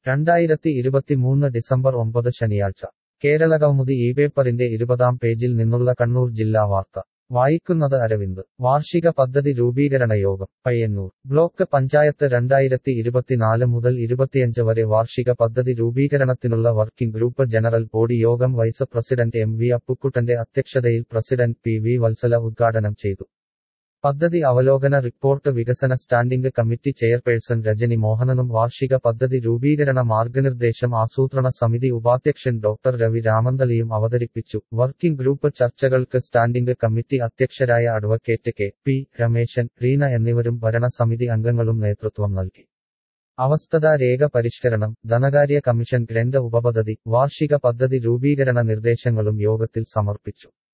രണ്ടായിരത്തി ഇരുപത്തിമൂന്ന് ഡിസംബർ ഒമ്പത് ശനിയാഴ്ച കേരളകൗമുദി ഈ പേപ്പറിന്റെ ഇരുപതാം പേജിൽ നിന്നുള്ള കണ്ണൂർ ജില്ലാ വാർത്ത വായിക്കുന്നത് അരവിന്ദ് വാർഷിക പദ്ധതി രൂപീകരണ യോഗം പയ്യന്നൂർ ബ്ലോക്ക് പഞ്ചായത്ത് രണ്ടായിരത്തി ഇരുപത്തിനാല് മുതൽ ഇരുപത്തിയഞ്ച് വരെ വാർഷിക പദ്ധതി രൂപീകരണത്തിനുള്ള വർക്കിംഗ് ഗ്രൂപ്പ് ജനറൽ ബോഡി യോഗം വൈസ് പ്രസിഡന്റ് എം വി അപ്പുക്കുട്ടന്റെ അധ്യക്ഷതയിൽ പ്രസിഡന്റ് പി വി വത്സല ഉദ്ഘാടനം ചെയ്തു പദ്ധതി അവലോകന റിപ്പോർട്ട് വികസന സ്റ്റാൻഡിംഗ് കമ്മിറ്റി ചെയർപേഴ്സൺ രജനി മോഹനനും വാർഷിക പദ്ധതി രൂപീകരണ മാർഗനിർദ്ദേശം ആസൂത്രണ സമിതി ഉപാധ്യക്ഷൻ ഡോക്ടർ രവി രാമന്തലിയും അവതരിപ്പിച്ചു വർക്കിംഗ് ഗ്രൂപ്പ് ചർച്ചകൾക്ക് സ്റ്റാൻഡിംഗ് കമ്മിറ്റി അധ്യക്ഷരായ advocate K P Rameshan Reena എന്നിവരും ഭരണസമിതി അംഗങ്ങളും നേതൃത്വം നൽകി അവസ്ഥതാ രേഖ പരിഷ്കരണം ധനകാര്യ കമ്മീഷൻ ഗ്രന്ഥ ഉപപദ്ധതി വാർഷിക പദ്ധതി രൂപീകരണ നിർദ്ദേശങ്ങളും യോഗത്തിൽ സമർപ്പിച്ചു